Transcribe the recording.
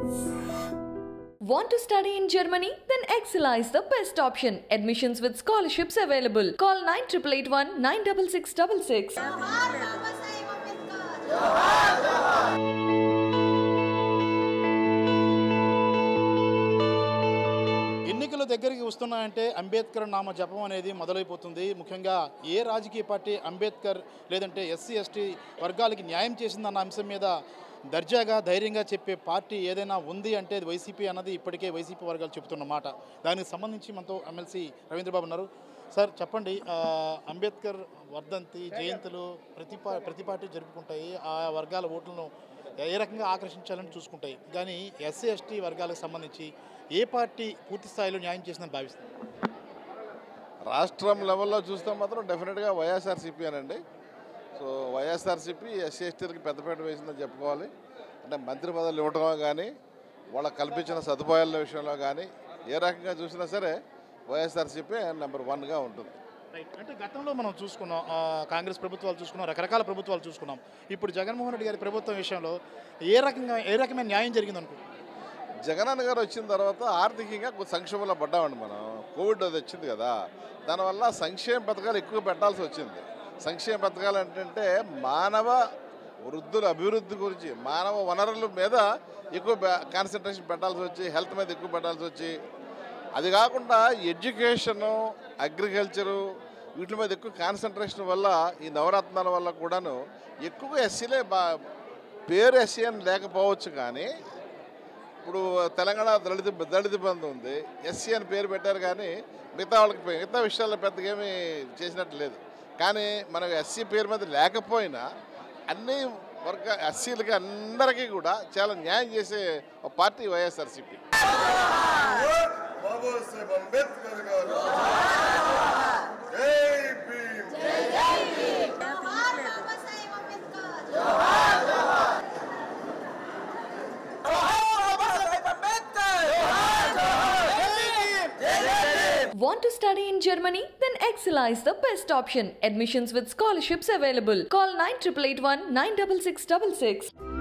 Want to study in Germany? Then Excella is the best option. Admissions with scholarships available. Call 9881 96666. जोहार बाबा साहेब आंबेडकर ఎన్నికలు దగ్గరికి వస్తున్నాయంటే అంబేద్కర్ నామ జపం అనేది మొదలైపోతుంది ముఖ్యంగా ఏ రాజకీయ పార్టీ అంబేద్కర్ లేదంటే ఎస్సీ ఎస్టీ వర్గాలకి న్యాయం చేసిందన్న అంశం మీద దర్జాగా ధైర్యంగా చెప్పే పార్టీ ఏదైనా ఉంది అంటే అది వైసీపీ అన్నది ఇప్పటికే వైసీపీ వర్గాలు చెబుతున్న మాట దానికి సంబంధించి మనతో ఎమ్మెల్సీ రవీంద్రబాబు ఉన్నారు సార్ చెప్పండి ఆ, అంబేద్కర్ వర్ధంతి జయంతులు ప్రతి పా ప్రతి పార్టీ జరుపుకుంటాయి ఆ వర్గాల ఓట్లను ఏ రకంగా ఆకర్షించాలని చూసుకుంటాయి కానీ ఎస్సీ ఎస్టీ వర్గాలకు సంబంధించి ఏ పార్టీ పూర్తి స్థాయిలో న్యాయం చేసిందని భావిస్తుంది రాష్ట్రం లెవెల్లో చూస్తే మాత్రం డెఫినెట్గా వైఎస్ఆర్సీపీ అనండి సో వైఎస్ఆర్సీపీ ఎస్సీ ఎస్టీలకి పెద్దపీట వేసిందని చెప్పుకోవాలి అంటే మంత్రి పదవులు ఇవ్వటమో కానీ వాళ్ళకి కల్పించిన సదుపాయాల విషయంలో కానీ ఏ రకంగా చూసినా సరే వైఎస్ఆర్సీపీ నెంబర్ వన్గా ఉంటుంది రైట్ అంటే గతంలో మనం చూసుకున్నాం ఆ, కాంగ్రెస్ ప్రభుత్వాలు చూసుకున్నాం రకరకాల ప్రభుత్వాలు చూసుకున్నాం ఇప్పుడు జగన్మోహన్ రెడ్డి గారి ప్రభుత్వం విషయంలో ఏ రకంగా ఏ రకమైన న్యాయం జరిగింది అనుకుంటున్నాం జగనన్న గారు వచ్చిన తర్వాత ఆర్థికంగా కొంచెం సంక్షేమంలో పడ్డామండి మనం కోవిడ్ అది వచ్చింది కదా దానివల్ల సంక్షేమ పథకాలు ఎక్కువ పెట్టాల్సి వచ్చింది సంక్షేమ పథకాలు ఏంటంటే మానవ వృద్ధుల అభివృద్ధి గురించి మానవ వనరుల మీద ఎక్కువ కాన్సన్ట్రేషన్ పెట్టాల్సి వచ్చి హెల్త్ మీద ఎక్కువ పెట్టాల్సి వచ్చి అది కాకుండా ఎడ్యుకేషను అగ్రికల్చరు వీటి మీద ఎక్కువ కాన్సన్ట్రేషన్ వల్ల ఈ నవరత్నాల వల్ల కూడాను ఎక్కువగా ఎస్సీలే బా పేరు ఎస్సీ అని లేకపోవచ్చు కానీ ఇప్పుడు తెలంగాణ దళిత దళిత బంధు ఉంది ఎస్సీ అని పేరు పెట్టారు కానీ మిగతా వాళ్ళకి మిగతా విషయాల్లో పెద్దగా ఏమీ చేసినట్టు లేదు కానీ మనకు ఎస్సీ పేరు మీద లేకపోయినా అన్ని వర్గ ఎస్సీలకి అందరికీ కూడా చాలా న్యాయం చేసే ఒక పార్టీ వైఎస్ఆర్సీపీ బాబాసాహెబ్ అంబేద్కర్ గారు జై భీమ్ जोहार बाबा साहेब Ambedkar Want to study in Germany? Then Excella is the best option. Admissions with scholarships available. Call 9881 96666.